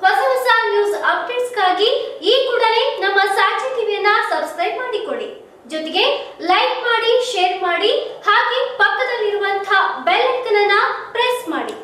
ಹೊಸ ಹೊಸ ನ್ಯೂಸ್ ಅಪ್ಡೇಟ್ಸ್ಗಾಗಿ ಈ ಕೂಡಲೇ ನಮ್ಮ ಸಾಕ್ಷಿ ಟಿವಿಯನ್ನ ಸಬ್ಸ್ಕ್ರೈಬ್ ಮಾಡಿಕೊಳ್ಳಿ ಜೊತೆಗೆ ಲೈಕ್ ಮಾಡಿ ಶೇರ್ ಮಾಡಿ ಹಾಗೆ ಪಕ್ಕದಲ್ಲಿರುವಂತಹ ಬೆಲ್ ಐಕನ್ ಅನ್ನ ಪ್ರೆಸ್ ಮಾಡಿ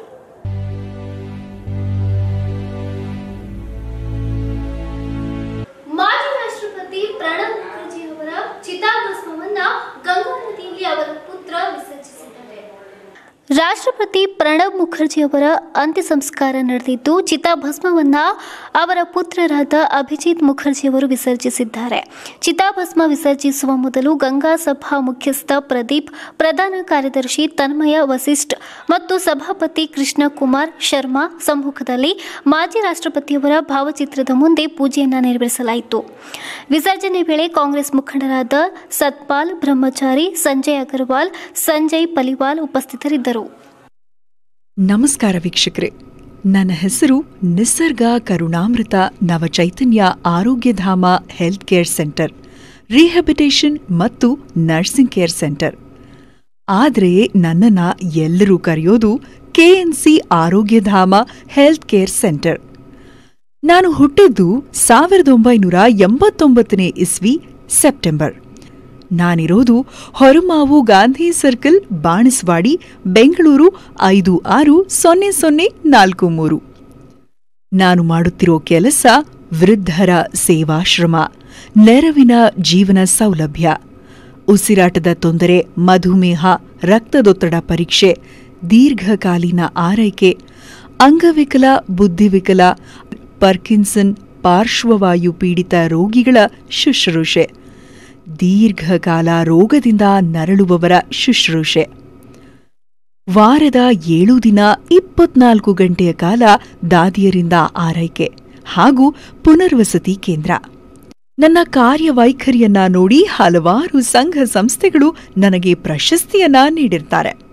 ಮಾಜಿ ರಾಷ್ಟ್ರಪತಿ ಪ್ರಣಬ್ ಮುಖರ್ಜಿ ಅವರ ಚಿತಾಭಸ್ಮವನ್ನ ಗಂಗಾ ನದಿಯಲ್ಲಿ ಅವರ ಪುತ್ರ ವಿಸರ್ಜಿಸಿದ್ದಾರೆ ರಾಷ್ಟ್ರಪತಿ ಪ್ರಣಬ್ ಮುಖರ್ಜಿ ಅವರ ಅಂತ್ಯ ಸಂಸ್ಕಾರ ನಡೆದಿದ್ದು ಚಿತಾಭಸ್ಮವನ್ನ ಅವರ ಪುತ್ರರಾದ ಅಭಿಜಿತ್ ಮುಖರ್ಜಿ ಅವರು ವಿಸರ್ಜಿಸಿದ್ದಾರೆ ಚಿತಾಭಸ್ಮ ವಿಸರ್ಜಿಸುವ ಮೊದಲು ಗಂಗಾ ಸಭಾ ಮುಖ್ಯಸ್ಥ ಪ್ರದೀಪ್ ಪ್ರಧಾನ ಕಾರ್ಯದರ್ಶಿ ತನ್ಮಯ ವಸಿಷ್ಠ್ ಮತ್ತು ಸಭಾಪತಿ ಕೃಷ್ಣ ಕುಮಾರ್ ಶರ್ಮಾ ಸಮ್ಮುಖದಲ್ಲಿ ಮಾಜಿ ರಾಷ್ಟ್ರಪತಿಯವರ ಭಾವಚಿತ್ರದ ಮುಂದೆ ಪೂಜೆಯನ್ನ ನೆರವೇರಿಸಲಾಯಿತು ವಿಸರ್ಜನೆ ವೇಳೆ ಕಾಂಗ್ರೆಸ್ ಮುಖಂಡರಾದ ಸತ್ಪಾಲ್ ಬ್ರಹ್ಮಚಾರಿ ಸಂಜಯ್ ಅಗರ್ವಾಲ್ ಸಂಜಯ್ ಪಲಿವಾಲ್ ಉಪಸ್ಥಿತರಿದ್ದರು ನಮಸ್ಕಾರ ವೀಕ್ಷಕರೇ ನನ್ನ ಹೆಸರು ನಿಸರ್ಗ Karunamrita Navachaitanya Arogyadhama health care centre rehabilitation ಮತ್ತು ನರ್ಸಿಂಗ್ ಕೇರ್ ಸೆಂಟರ್ ಆದರೆ ನನ್ನನ್ನ ಎಲ್ಲರೂ ಕರೆಯೋದು ಕೆಎನ್ಸಿ ಆರೋಗ್ಯಧಾಮ ಹೆಲ್ತ್ ಕೇರ್ ಸೆಂಟರ್ ನಾನು ಹುಟ್ಟಿದ್ದು ಸಾವಿರದ ಒಂಬೈನೂರ ಎಂಬತ್ತೊಂಬತ್ತನೇ ಇಸ್ವಿ ಸೆಪ್ಟೆಂಬರ್ ನಾನಿರೋದು ಹೊರಮಾವು ಗಾಂಧಿ ಸರ್ಕಲ್ ಬಾಣಸ್ವಾಡಿ ಬೆಂಗಳೂರು ಐದು ಆರು ಸೊನ್ನೆ ಸೊನ್ನೆ ನಾಲ್ಕು ಮೂರು ನಾನು ಮಾಡುತ್ತಿರೋ ಕೆಲಸ ವೃದ್ಧರ ಸೇವಾಶ್ರಮ ನೆರವಿನ ಜೀವನ ಸೌಲಭ್ಯ ಉಸಿರಾಟದ ತೊಂದರೆ ಮಧುಮೇಹ ರಕ್ತದೊತ್ತಡ ಪರೀಕ್ಷೆ ದೀರ್ಘಕಾಲೀನ ಆರೈಕೆ ಅಂಗವಿಕಲ ಬುದ್ಧಿವಿಕಲ ಪರ್ಕಿನ್ಸನ್ ಪಾರ್ಶ್ವವಾಯು ಪೀಡಿತ ರೋಗಿಗಳ ಶುಶ್ರೂಷೆ ದೀರ್ಘಕಾಲ ರೋಗದಿಂದ ನರಳುವವರ ಶುಶ್ರೂಷೆ ವಾರದ ಏಳು ದಿನ ಇಪ್ಪತ್ನಾಲ್ಕು ಗಂಟೆಯ ಕಾಲ ದಾದಿಯರಿಂದ ಆರೈಕೆ ಹಾಗೂ ಪುನರ್ವಸತಿ ಕೇಂದ್ರ ನನ್ನ ಕಾರ್ಯವೈಖರಿಯನ್ನ ನೋಡಿ ಹಲವಾರು ಸಂಘ ಸಂಸ್ಥೆಗಳು ನನಗೆ ಪ್ರಶಸ್ತಿಯನ್ನ ನೀಡಿರ್ತಾರೆ